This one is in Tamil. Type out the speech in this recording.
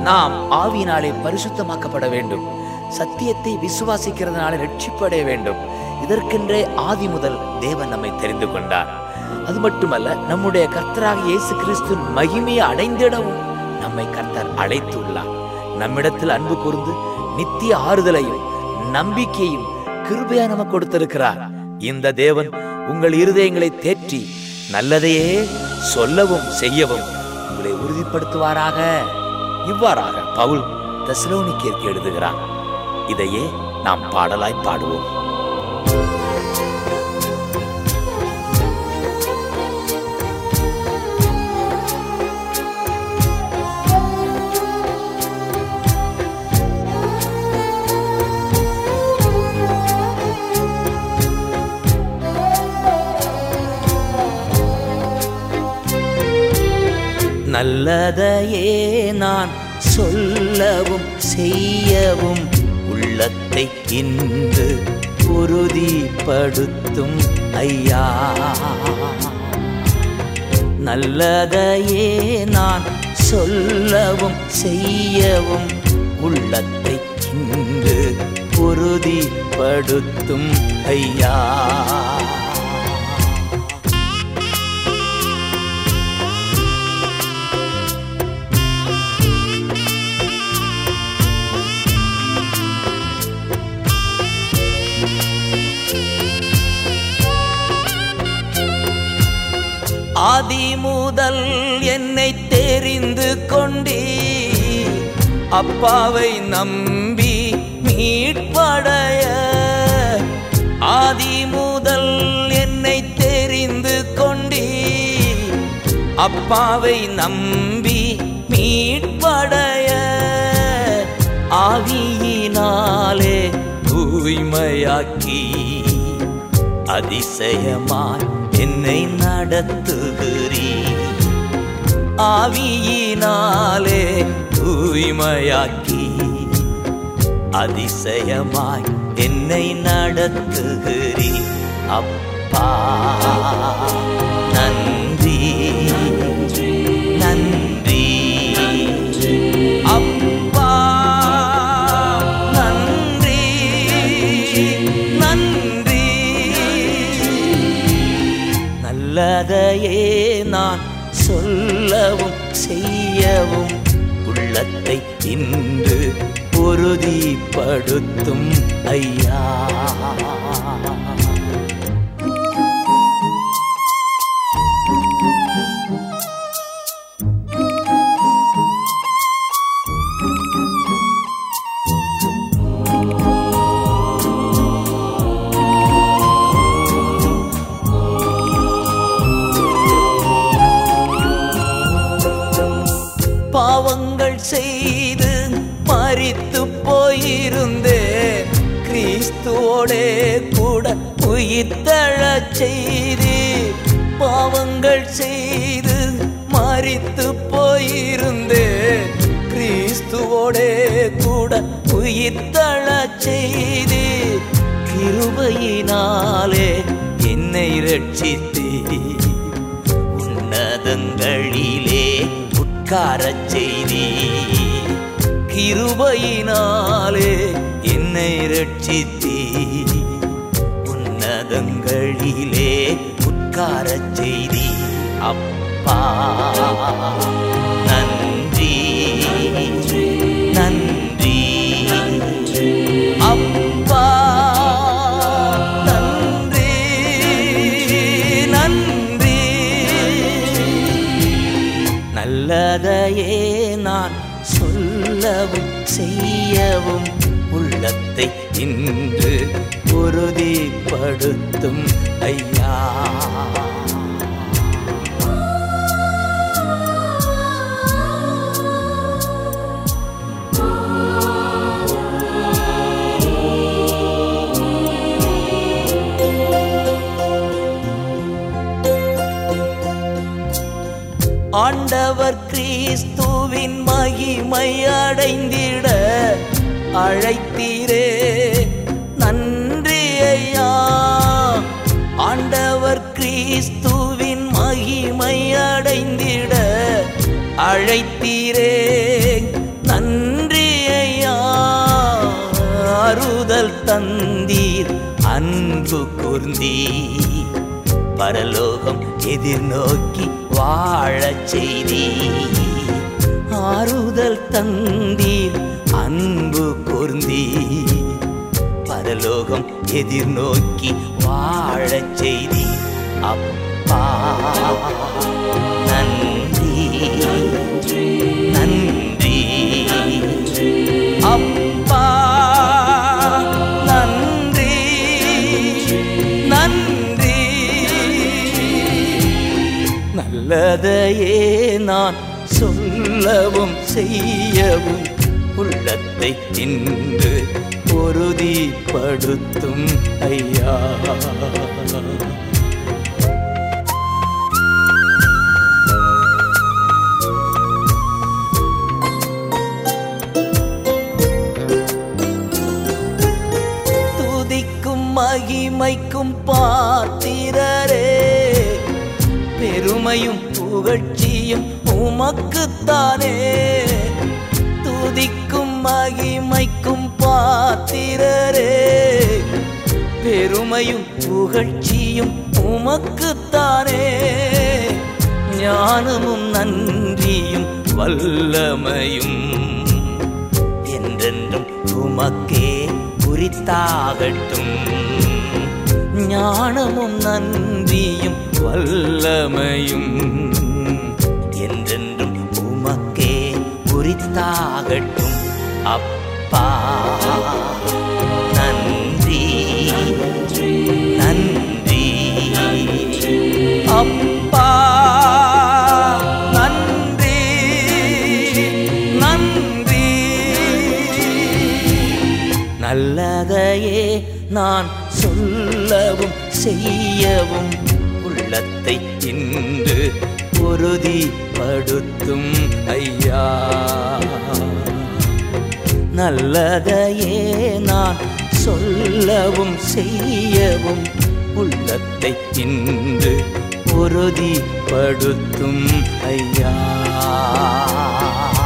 நாம் ஆவியினாலே பரிசுத்தமாக்கப்பட வேண்டும் சத்தியத்தை விசுவாசிக்கிறதுனால ரட்சிப்படைய வேண்டும் இதற்கென்றே ஆதி முதல் தேவன் நம்மை தெரிந்து கொண்டார் அது மட்டுமல்ல நம்முடைய கர்த்தராக இயேசு கிறிஸ்து மகிமையை அடைந்திடவும் நம்மை கர்த்தர் அழைத்துள்ளார் நம்மிடத்தில் அன்பு கூர்ந்து நித்திய ஆறுதலையும் நம்பிக்கையும் கிருபையா நமக்கு கொடுத்திருக்கிறார் இந்த தேவன் உங்கள் இருதயங்களை தேற்றி நல்லதையே சொல்லவும் செய்யவும் உங்களை உறுதிப்படுத்துவாராக இவ்வாறாக பவுல் தெசலோனிக்கேற்கு எழுதுகிறார் இதையே நாம் பாடலாய் பாடுவோம் நல்லதையே நான் சொல்லவும் செய்யவும் உள்ளத்தை இன்று உறுதிப்படுத்தும் ஐயா நல்லதையே நான் சொல்லவும் செய்யவும் உள்ளத்தை இன்று உறுதிப்படுத்தும் ஐயா ஆதி முதல் என்னை தெரிந்து கொண்டே அப்பாவை நம்பி மீட்படைய ஆதி முதல் என்னை தெரிந்து கொண்டே அப்பாவை நம்பி மீட்படைய ஆவியினாலே தூய்மையாக்கி அதிசயமாய் என்னை நடத்துகிறீ ஆவியினாலே தூய்மையாக்கி அதிசயமாய் என்னை நடத்துகிறீ அப்பா நன்றி நன்றி அப்பா நன்றி நன்றி நல்லதையே நான் சொல்லவும் செய்யவும் உள்ளத்தை இன்று உறுதிப்படுத்தும் ஐயா பாவங்கள் செய்து மறித்து போயிருந்தேன் கிறிஸ்துவோடே கூட உயிர்த்தழச் செய்தி பாவங்கள் செய்து மறித்து போயிருந்தேன் கிறிஸ்துவோடே கூட உயிர்த்தழச் செய்தி கிருபையினாலே என்னை ரட்சித்தீர் உன்னதங்களிலே உட்காரச் செய்தி கிருபையினாலே என்னை ரட்சித்தீ உன்னதங்களிலே உட்காரச் செய்தி அப்பா நன்றி நன்றி அப்பா நன்றி நன்றி நல்லதையே நான் சொல்லவும் செய்யவும் உள்ளத்தை இன்று உறுதிப்படுத்தும் ஐயா ஆண்டவர் கிறிஸ்துவின் மகிமை அடைந்திட அழைத்தீரே நன்றி ஐயா ஆண்டவர் கிறிஸ்துவின் மகிமை அடைந்திட அழைத்தீரே நன்றி தந்தீர் அன்பு கூர்ந்தீர் பரலோகம் எதிர்நோக்கி வாழச் செய்தீர் ஆறுதல் தந்தீர் அன்பு கூர்ந்தீர் பரலோகம் எதிர்நோக்கி வாழச் செய்தி அப்பா நன்றி நன்றி அப்பா நன்றி நன்றி நல்லதையே நான் சொல்லவும் செய்யவும் உள்ளத்தை இன்று உறுதிப்படுத்தும் ஐயா துதிக்கும் மகிமைக்கும் பாத்திரரே பெருமையும் புகழ்ச்சியும் உமக்குத்தானே துதிக்கும் மகிமைக்கும் பாத்திரரே பெருமையும் புகழ்ச்சியும் உமக்குத்தானே ஞானமும் நன்றியும் வல்லமையும் என்றென்றும் உமக்கே குறித்தாகட்டும் ஞானமும் நன்றியும் வல்லமையும் என்றென்றும் உமக்கே குறித்தாகட்டும் அப்பா நன்றி நன்றி அப்பா நன்றி நன்றி நல்லதையே நான் சொல்லவும் செய்யவும் உள்ளத்தை இன்று உறுதிப்படுத்தும் ஐயா நல்லதையே நான் சொல்லவும் செய்யவும் உள்ளத்தை இன்று உறுதிப்படுத்தும் ஐயா